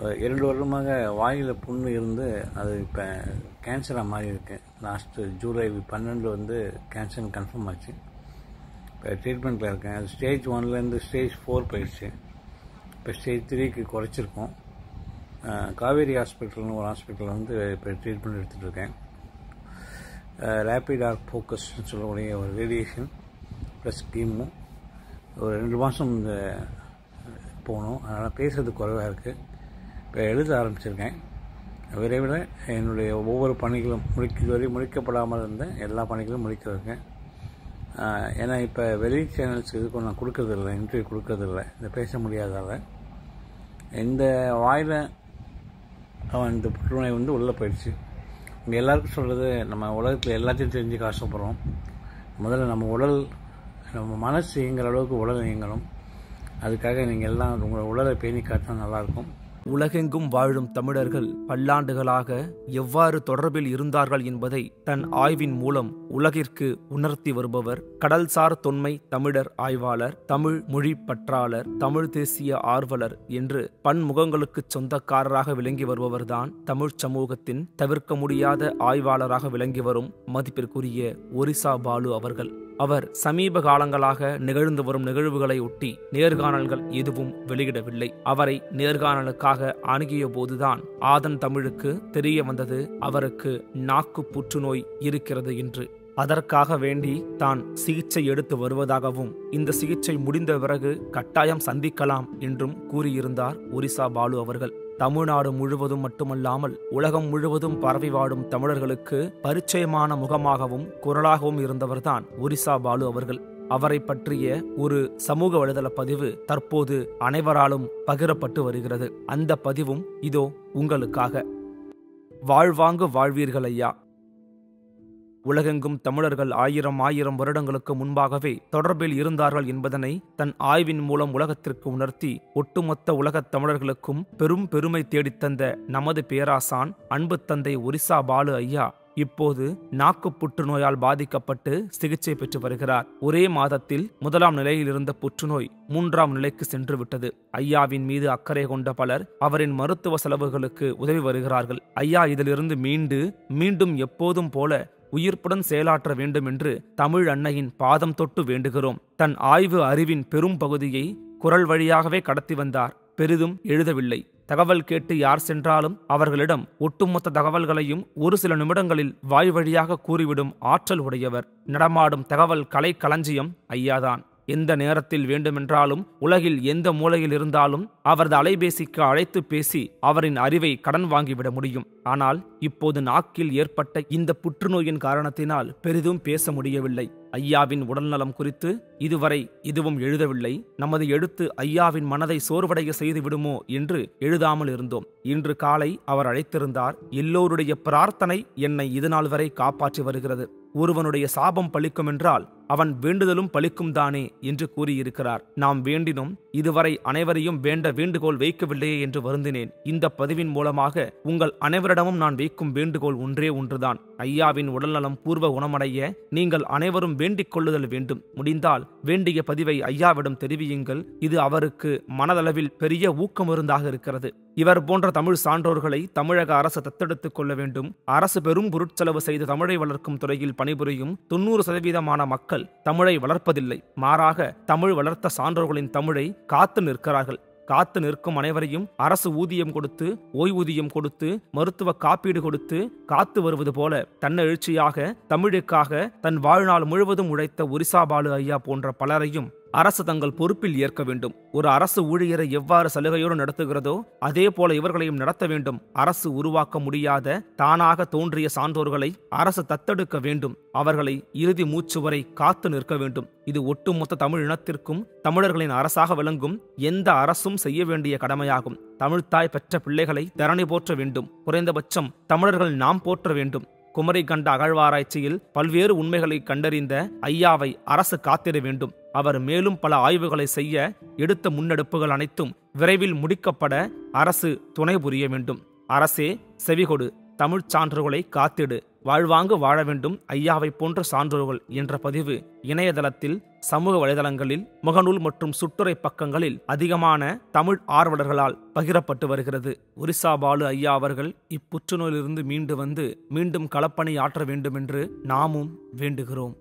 அஹ் இரண்டு வருடமாக வாயில் புண்ணு இருந்து அது இப்போ கேன்சராக மாறி இருக்கு லாஸ்ட்டு ஜூலை பன்னெண்டு வந்து கேன்சர் கன்ஃபார்ம் ஆச்சு இப்போ ட்ரீட்மெண்ட்டில் இருக்கேன் அது ஸ்டேஜ் ஒன்லேருந்து ஸ்டேஜ் ஃபோர் போயிடுச்சு இப்போ ஸ்டேஜ் த்ரீக்கு குறைச்சிருக்கோம் அஹ் காவேரி ஹாஸ்பிட்டல்னு ஒரு ஹாஸ்பிட்டலில் வந்து இப்போ ட்ரீட்மெண்ட் எடுத்துகிட்டு இருக்கேன் ரேபிட் ஆர் ஃபோக்கஸ்னு சொல்லக்கூடிய ஒரு ரேடியேஷன் ப்ளஸ் கீமும் ஒரு ரெண்டு மாதம் இந்த போகணும் அதனால் பேசுறது குறைவாக இருக்குது இப்போ எழுத ஆரம்பிச்சிருக்கேன் விரைவில் என்னுடைய ஒவ்வொரு பணிகளும் முடிக்க வரை முடிக்கப்படாமல் இருந்த எல்லா பணிகளும் முடிக்க இருக்கேன் ஆஹ் ஏன்னா இப்போ வெளி சேனல்ஸ் இதுக்கும் நான் கொடுக்கறதில்ல இன்டர்வியூ கொடுக்கறதில்ல இந்த பேச முடியாதால இந்த வாயில் அவன் இந்த புற்றுநோய் வந்து உள்ளே போயிடுச்சு இங்கே எல்லாருக்கும் சொல்கிறது நம்ம உலகத்தில் எல்லாத்தையும் தெரிஞ்சுக்க ஆசைப்படுறோம் முதல்ல நம்ம உடல் நம்ம மனசு இயங்குற அளவுக்கு உடல் இயங்கணும் அதுக்காக நீங்கள் எல்லாம் உங்கள் உடலை பேணி காட்டினா நல்லாயிருக்கும் உலகெங்கும் வாழும் தமிழர்கள் பல்லாண்டுகளாக எவ்வாறு தொடர்பில் இருந்தார்கள் என்பதை தன் ஆய்வின் மூலம் உலகிற்கு உணர்த்தி வருபவர் கடல்சார் தொன்மை தமிழர் ஆய்வாளர் தமிழ் மொழி பற்றாளர் தமிழ் தேசிய ஆர்வலர் என்று பன்முகங்களுக்குச் சொந்தக்காரராக விளங்கி வருபவர்தான் தமிழ் சமூகத்தின் தவிர்க்க முடியாத ஆய்வாளராக விளங்கி வரும் மதிப்பிற்குரிய ஒரிசா பாலு அவர்கள் அவர் சமீப காலங்களாக நிகழ்ந்து வரும் நிகழ்வுகளை ஒட்டி நேர்காணல்கள் எதுவும் வெளியிடவில்லை அவரை நேர்காணலுக்காக அணுகிய போதுதான் ஆதன் தமிழுக்கு தெரிய வந்தது அவருக்கு நாக்கு புற்றுநோய் இருக்கிறது என்று அதற்காக வேண்டி தான் சிகிச்சை எடுத்து வருவதாகவும் இந்த சிகிச்சை முடிந்த பிறகு கட்டாயம் சந்திக்கலாம் என்றும் கூறியிருந்தார் ஒரிசா பாலு அவர்கள் தமிழ்நாடு முழுவதும் மட்டுமல்லாமல் உலகம் முழுவதும் பரவி வாடும் தமிழர்களுக்கு பரிச்சயமான முகமாகவும் குரலாகவும் இருந்தவர்தான் ஒரிசா பாலு அவர்கள் அவரை பற்றிய ஒரு சமூக வலைதள பதிவு தற்போது அனைவராலும் பகிரப்பட்டு வருகிறது அந்த பதிவும் இதோ உங்களுக்காக வாழ்வாங்கு வாழ்வீர்கள் ஐயா உலகெங்கும் தமிழர்கள் ஆயிரம் ஆயிரம் வருடங்களுக்கு முன்பாகவே தொடர்பில் இருந்தார்கள் என்பதனை தன் ஆய்வின் மூலம் உலகத்திற்கு உணர்த்தி ஒட்டுமொத்த உலகத் தமிழர்களுக்கும் பெரும் பெருமை தேடித்தந்த நமது பேராசான் அன்பு தந்தை ஒரிசா பாலு ஐயா இப்போது நாக்கு புற்றுநோயால் பாதிக்கப்பட்டு சிகிச்சை பெற்று வருகிறார் ஒரே மாதத்தில் முதலாம் நிலையில் இருந்த புற்றுநோய் மூன்றாம் நிலைக்கு சென்று விட்டது ஐயாவின் மீது அக்கறை கொண்ட பலர் அவரின் மருத்துவ செலவுகளுக்கு உதவி வருகிறார்கள் ஐயா இதிலிருந்து மீண்டு மீண்டும் எப்போதும் போல உயிர்ப்புடன் செயலாற்ற வேண்டும் என்று தமிழ் அன்னையின் பாதம் தொட்டு வேண்டுகிறோம் தன் ஆய்வு அறிவின் பெரும் பகுதியை குரல் வழியாகவே கடத்தி வந்தார் பெரிதும் எழுதவில்லை தகவல் கேட்டு யார் சென்றாலும் அவர்களிடம் ஒட்டுமொத்த தகவல்களையும் ஒரு சில நிமிடங்களில் வாய் வழியாக கூறிவிடும் ஆற்றல் உடையவர் நடமாடும் தகவல் கலை களஞ்சியம் ஐயாதான் எந்த நேரத்தில் வேண்டுமென்றாலும் உலகில் எந்த மூலையில் இருந்தாலும் அவரது அலைபேசிக்கு அழைத்து பேசி அவரின் அறிவை கடன் வாங்கிவிட முடியும் ஆனால் இப்போது நாக்கில் ஏற்பட்ட இந்த புற்றுநோயின் காரணத்தினால் பெரிதும் பேச முடியவில்லை ஐயாவின் உடல்நலம் குறித்து இதுவரை எதுவும் எழுதவில்லை நமது எழுத்து ஐயாவின் மனதை சோர்வடைய செய்து விடுமோ என்று எழுதாமல் இருந்தோம் இன்று காலை அவர் அழைத்திருந்தார் எல்லோருடைய பிரார்த்தனை என்னை இதுநாள் வரை காப்பாற்றி வருகிறது ஒருவனுடைய சாபம் பலிக்கும் என்றால் அவன் வேண்டுதலும் பலிக்கும் தானே என்று கூறியிருக்கிறார் நாம் வேண்டினோம் இதுவரை அனைவரையும் வேண்ட வேண்டுகோள் வைக்கவில்லையே என்று வருந்தினேன் இந்த பதிவின் மூலமாக உங்கள் அனைவரிடமும் நான் வைக்கும் வேண்டுகோள் ஒன்றே ஒன்றுதான் ஐயாவின் உடல்நலம் பூர்வ குணமடைய நீங்கள் அனைவரும் வேண்டிக் கொள்ளுதல் வேண்டும் முடிந்தால் வேண்டிய பதிவை ஐயாவிடம் தெரிவியுங்கள் இது அவருக்கு மனதளவில் பெரிய ஊக்கமருந்தாக இருக்கிறது இவர் போன்ற தமிழ் சான்றோர்களை தமிழக அரசு தத்தெடுத்துக் கொள்ள வேண்டும் அரசு பெரும் பொருட்செலவு செய்து தமிழை வளர்க்கும் துறையில் பணிபுரியும் தொண்ணூறு சதவீதமான மக்கள் தமிழை வளர்ப்பதில்லை மாறாக தமிழ் வளர்த்த சான்றோர்களின் தமிழை காத்து நிற்கிறார்கள் காத்து நிற்கும் அனைவரையும் அரசு ஊதியம் கொடுத்து ஓய்வூதியம் கொடுத்து மருத்துவ காப்பீடு கொடுத்து காத்து வருவது போல தன்னெழுச்சியாக தமிழுக்காக தன் வாழ்நாள் முழுவதும் உழைத்த ஒரிசா பாலு ஐயா போன்ற பலரையும் அரசு தங்கள் பொறுப்பில் ஏற்க வேண்டும் ஒரு அரசு ஊழியரை எவ்வாறு சலுகையோடு நடத்துகிறதோ அதே போல இவர்களையும் நடத்த வேண்டும் அரசு உருவாக்க முடியாத தானாக தோன்றிய சான்றோர்களை அரசு தத்தெடுக்க வேண்டும் அவர்களை இறுதி மூச்சு வரை காத்து நிற்க வேண்டும் இது ஒட்டுமொத்த தமிழ் இனத்திற்கும் தமிழர்களின் அரசாக விளங்கும் எந்த அரசும் செய்ய வேண்டிய கடமையாகும் தமிழ்த்தாய் பெற்ற பிள்ளைகளை தரணி போற்ற வேண்டும் குறைந்தபட்சம் தமிழர்கள் நாம் போற்ற வேண்டும் குமரி கண்ட அகழ்வாராய்ச்சியில் பல்வேறு உண்மைகளை கண்டறிந்த ஐயாவை அரசு காத்திட வேண்டும் அவர் மேலும் பல ஆய்வுகளை செய்ய எடுத்த முன்னெடுப்புகள் அனைத்தும் விரைவில் முடிக்கப்பட அரசு துணை புரிய வேண்டும் அரசே செவிகொடு தமிழ்ச் சான்றுகளை காத்திடு வாழ்வாங்கு வாழ வேண்டும் ஐயாவை போன்ற சான்றோர்கள் என்ற பதிவு இணையதளத்தில் சமூக வலைதளங்களில் முகநூல் மற்றும் சுட்டுரை பக்கங்களில் அதிகமான தமிழ் ஆர்வலர்களால் பகிரப்பட்டு வருகிறது ஒரிசா பாலு ஐயா அவர்கள் இப்புற்றுநோயிலிருந்து மீண்டு வந்து மீண்டும் களப்பணி ஆற்ற வேண்டுமென்று நாமும் வேண்டுகிறோம்